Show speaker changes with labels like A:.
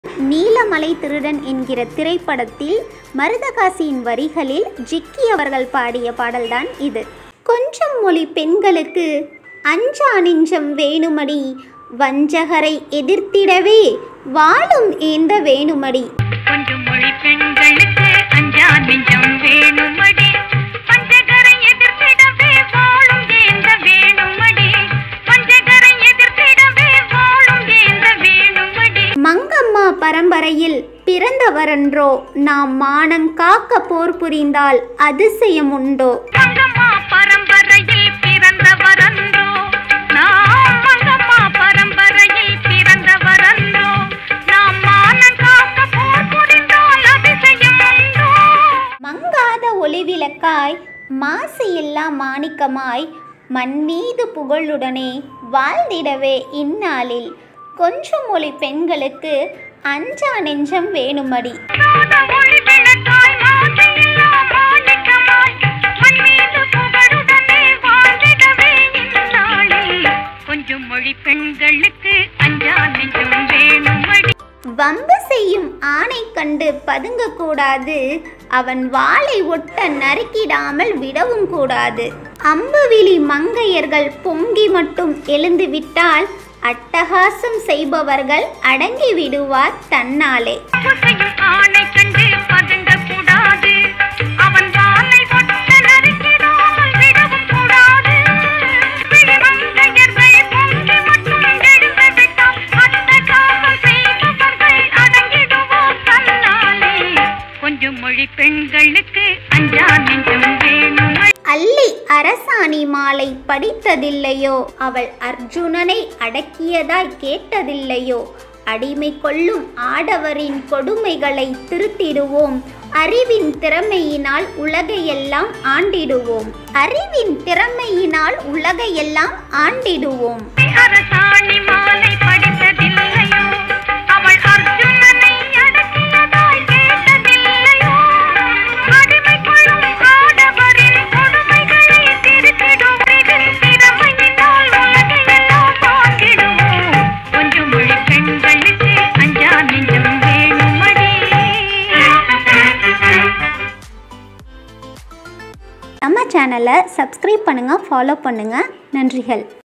A: நீலமலை திருடன் என்கிற திரைப்படத்தில் மருதகாசியின் வரிகளில் ஜிக்கி அவர்கள் பாடிய பாடல்தான் இது கொஞ்சம் மொழி பெண்களுக்கு அஞ்சா நெஞ்சம் வேணுமடி வஞ்சகரை எதிர்த்திடவே வாழும் ஏந்த வேணுமடி
B: கொஞ்சம் மொழி பெண்களுக்கு அஞ்சா நெஞ்சம் வேணுமடி பஞ்சகரை எதிர்த்திடவே வாழும் ஏந்த வேணுமடி பஞ்சகரை எதிர்த்திடவே வாழும் ஏந்த வேணுமடி
A: மங்கம்மா பரம்பரையில் பிறந்தவரன்றோ நாம் மானம் காக்க போர் புரிந்தால் அதிசயம் உண்டோ
B: மங்கம்மா பரம்பரையில் பிறந்தவரன்றோ நாம் மங்கம்மா பரம்பரையில் பிறந்தவரன்றோ நாம் மானம் காக்க போர் புரிந்தால் அதிசயம் உண்டோ
A: மங்காத ஒளிவிளக்காய் மாசு இல்லா மாணிக்கமாய் மண் மீது புகழுடனே வாழ்ந்திடவே இந்நாளில் கொஞ்சம் ஒளி பெண்களுக்கு அஞ்சா நெஞ்சம் வேணுமடி
B: நாத ஒளி விளக்காய் மாசையில்லா மாணிக்கமாய் மண் மீது புகழுடனே வாழ்ந்திடவே இந்நாளில் கொஞ்சம் மொழி பெண்களுக்கு அஞ்சா நெஞ்சம் வேணுமடி
A: வம்பு செய்யும் ஆணை கண்டு பதுங்க கூடாது அவன் வாளை ஒட்ட நறுக்கிடாமல் விடவும் கூடாது அம்புவிழி மங்கையர்கள் பொங்கி மட்டும் எழுந்து விட்டால் அட்டகாசம் செய்பவர்கள் அடங்கி விடுவார் தன்னாலே
B: புசையும் ஆணை கண்டு பதுங்க கூடாது அவன் வாளை ஒட்ட நறுக்கிடாமல் விடவும் கூடாது விழிமங்கையர்கள் பொங்கி மட்டும் எழுந்து விட்டால் அட்டகாசம் செய்பவர்கள் அடங்கிடுவோம் தன்னாலே கொஞ்சம் மொழி பெண்களுக்கு அஞ்சா நெஞ்சம் வேணுமடி
A: அல்லி அரசாணி மாலை படித்ததில்லையோ அவள் அர்ஜுனனை அடக்கியதாய் கேட்டதில்லையோ அடிமை கொள்ளும் ஆடவரின் கொடுமைகளை திருத்திடுவோம் அறிவின் திறமையினால் உலகையெல்லாம் ஆண்டிடுவோம் அறிவின் திறமையினால் உலகையெல்லாம் ஆண்டிடுவோம்
B: அரசாணி மாலை படித்ததில்லையோ அவள் அர்ஜுனனை அடக்கியதாய் கேட்டதில்லையோ அடிமை கொள்ளும் ஆடவரின் கொடுமைகளை திருத்திடும் அறிவின் திறமையினால் உலகையெல்லாம் ஆண்டிடுவோம் கொஞ்சம் மொழி பெண்களுக்கு அஞ்சா நெஞ்சம் வேணுமடி
A: நம்ம சேனலை சப்ஸ்கிரைப் பண்ணுங்கள் ஃபாலோ பண்ணுங்கள் நன்றிகள்